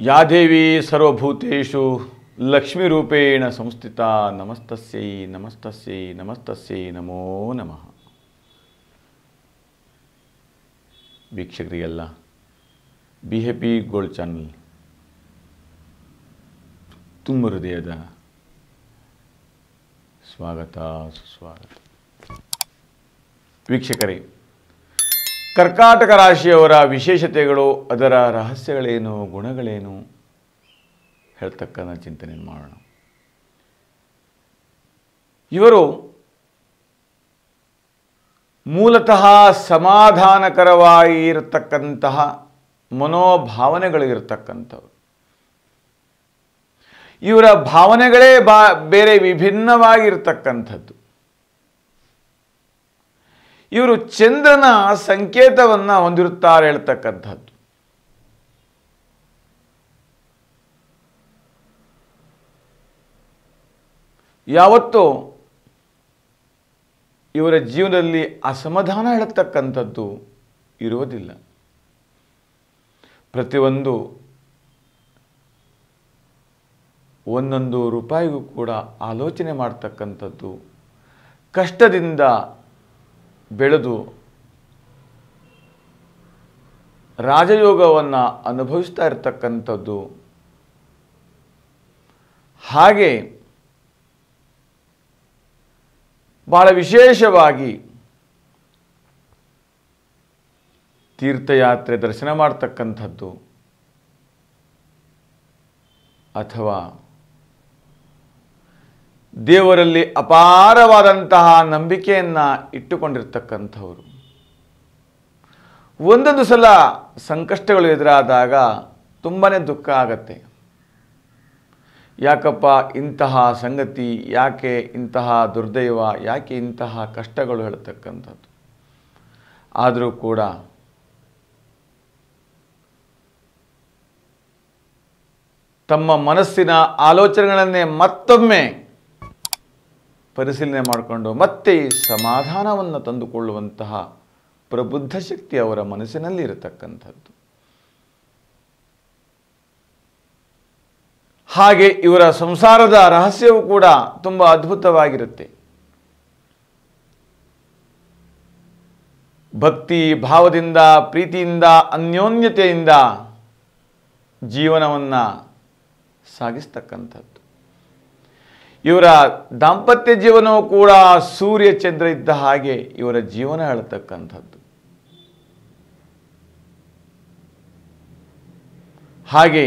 ಯಾ ದೇವಿ ಸರ್ವಭೂತೇಷು ಲಕ್ಷ್ಮೀರೂಪೇಣ ಸಂಸ್ಥಿತ ನಮಸ್ತಸ್ಯೈ ನಮಸ್ತಸ್ಯೈ ನಮಸ್ತಸ್ಯೈ ನಮೋ ನಮಃ ವೀಕ್ಷಕರಿಗೆಲ್ಲ ಬಿ ಹೆ ಪಿ ಗೋಲ್ಡ್ ಚಾನಲ್ ತುಂಬ ಹೃದಯದ ಸ್ವಾಗತ ಸುಸ್ವಾಗತ ವೀಕ್ಷಕರೇ ಕರ್ಕಾಟಕ ರಾಶಿಯವರ ವಿಶೇಷತೆಗಳು ಅದರ ರಹಸ್ಯಗಳೇನು ಗುಣಗಳೇನು ಹೇಳ್ತಕ್ಕಂಥ ಚಿಂತನೆ ಮಾಡೋಣ ಇವರು ಮೂಲತಃ ಸಮಾಧಾನಕರವಾಗಿ ಇರತಕ್ಕಂತಹ ಮನೋಭಾವನೆಗಳಿರತಕ್ಕಂಥವ್ರು ಇವರ ಭಾವನೆಗಳೇ ಬಾ ಬೇರೆ ವಿಭಿನ್ನವಾಗಿರ್ತಕ್ಕಂಥದ್ದು ಇವರು ಚಂದ್ರನ ಸಂಕೇತವನ್ನು ಹೊಂದಿರುತ್ತಾರೆ ಹೇಳ್ತಕ್ಕಂಥದ್ದು ಯಾವತ್ತೂ ಇವರ ಜೀವನದಲ್ಲಿ ಅಸಮಾಧಾನ ಹೇಳತಕ್ಕಂಥದ್ದು ಇರುವುದಿಲ್ಲ ಪ್ರತಿಯೊಂದು ಒಂದೊಂದು ರೂಪಾಯಿಗೂ ಕೂಡ ಆಲೋಚನೆ ಮಾಡ್ತಕ್ಕಂಥದ್ದು ಕಷ್ಟದಿಂದ ಬೆಳೆದು ರಾಜಯೋಗವನ್ನು ಅನುಭವಿಸ್ತಾ ಇರತಕ್ಕಂಥದ್ದು ಹಾಗೆ ಬಹಳ ವಿಶೇಷವಾಗಿ ತೀರ್ಥಯಾತ್ರೆ ದರ್ಶನ ಮಾಡ್ತಕ್ಕಂಥದ್ದು ಅಥವಾ ದೇವರಲ್ಲಿ ಅಪಾರವಾದಂತಹ ನಂಬಿಕೆಯನ್ನು ಇಟ್ಟುಕೊಂಡಿರ್ತಕ್ಕಂಥವರು ಒಂದೊಂದು ಸಲ ಸಂಕಷ್ಟಗಳು ಎದುರಾದಾಗ ತುಂಬಾ ದುಃಖ ಆಗತ್ತೆ ಯಾಕಪ್ಪ ಇಂತಹ ಸಂಗತಿ ಯಾಕೆ ಇಂತಹ ದುರ್ದೈವ ಯಾಕೆ ಇಂತಹ ಕಷ್ಟಗಳು ಹೇಳ್ತಕ್ಕಂಥದ್ದು ಆದರೂ ಕೂಡ ತಮ್ಮ ಮನಸ್ಸಿನ ಆಲೋಚನೆಗಳನ್ನೇ ಮತ್ತೊಮ್ಮೆ ಪರಿಶೀಲನೆ ಮಾಡಿಕೊಂಡು ಮತ್ತೆ ಈ ಸಮಾಧಾನವನ್ನು ತಂದುಕೊಳ್ಳುವಂತಹ ಪ್ರಬುದ್ಧ ಶಕ್ತಿ ಅವರ ಮನಸ್ಸಿನಲ್ಲಿ ಇರತಕ್ಕಂಥದ್ದು ಹಾಗೆ ಇವರ ಸಂಸಾರದ ರಹಸ್ಯವೂ ಕೂಡ ತುಂಬ ಅದ್ಭುತವಾಗಿರುತ್ತೆ ಭಕ್ತಿ ಭಾವದಿಂದ ಪ್ರೀತಿಯಿಂದ ಅನ್ಯೋನ್ಯತೆಯಿಂದ ಜೀವನವನ್ನು ಸಾಗಿಸ್ತಕ್ಕಂಥದ್ದು ಇವರ ದಾಂಪತ್ಯ ಜೀವನವೂ ಕೂಡ ಸೂರ್ಯ ಚಂದ್ರ ಇದ್ದ ಹಾಗೆ ಇವರ ಜೀವನ ಹೇಳತಕ್ಕಂಥದ್ದು ಹಾಗೆ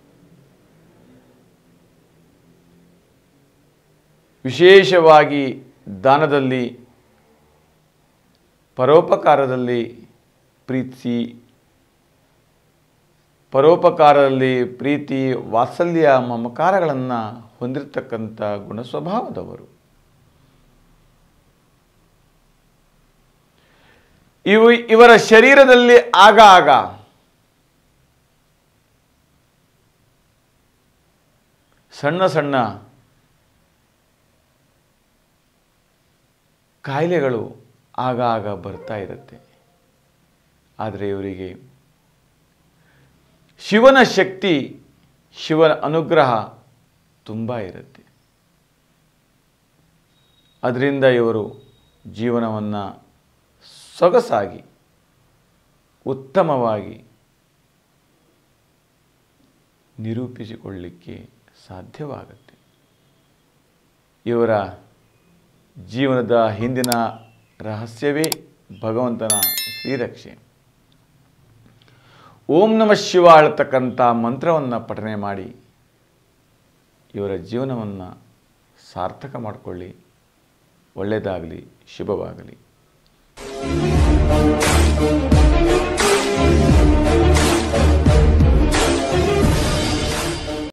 ವಿಶೇಷವಾಗಿ ದಾನದಲ್ಲಿ ಪರೋಪಕಾರದಲ್ಲಿ ಪ್ರೀತಿ ಪರೋಪಕಾರದಲ್ಲಿ ಪ್ರೀತಿ ವಾತ್ಸಲ್ಯ ಮಮಕಾರಗಳನ್ನು ಹೊಂದಿರತಕ್ಕಂಥ ಗುಣ ಸ್ವಭಾವದವರು ಇವು ಇವರ ಶರೀರದಲ್ಲಿ ಆಗಾಗ ಸಣ್ಣ ಸಣ್ಣ ಕಾಯಿಲೆಗಳು ಆಗಾಗ ಬರ್ತಾ ಇರುತ್ತೆ ಆದರೆ ಇವರಿಗೆ ಶಿವನ ಶಕ್ತಿ ಶಿವನ ಅನುಗ್ರಹ ತುಂಬ ಇರುತ್ತೆ ಅದರಿಂದ ಇವರು ಜೀವನವನ್ನು ಸೊಗಸಾಗಿ ಉತ್ತಮವಾಗಿ ನಿರೂಪಿಸಿಕೊಳ್ಳಲಿಕ್ಕೆ ಸಾಧ್ಯವಾಗುತ್ತೆ ಇವರ ಜೀವನದ ಹಿಂದಿನ ರಹಸ್ಯವೇ ಭಗವಂತನ ಶ್ರೀರಕ್ಷೆ ಓಂ ನಮ ಶಿವ ಹೇಳ್ತಕ್ಕಂಥ ಮಂತ್ರವನ್ನು ಪಠನೆ ಮಾಡಿ ಇವರ ಜೀವನವನ್ನು ಸಾರ್ಥಕ ಮಾಡಿಕೊಳ್ಳಿ ಒಳ್ಳೆಯದಾಗಲಿ ಶುಭವಾಗಲಿ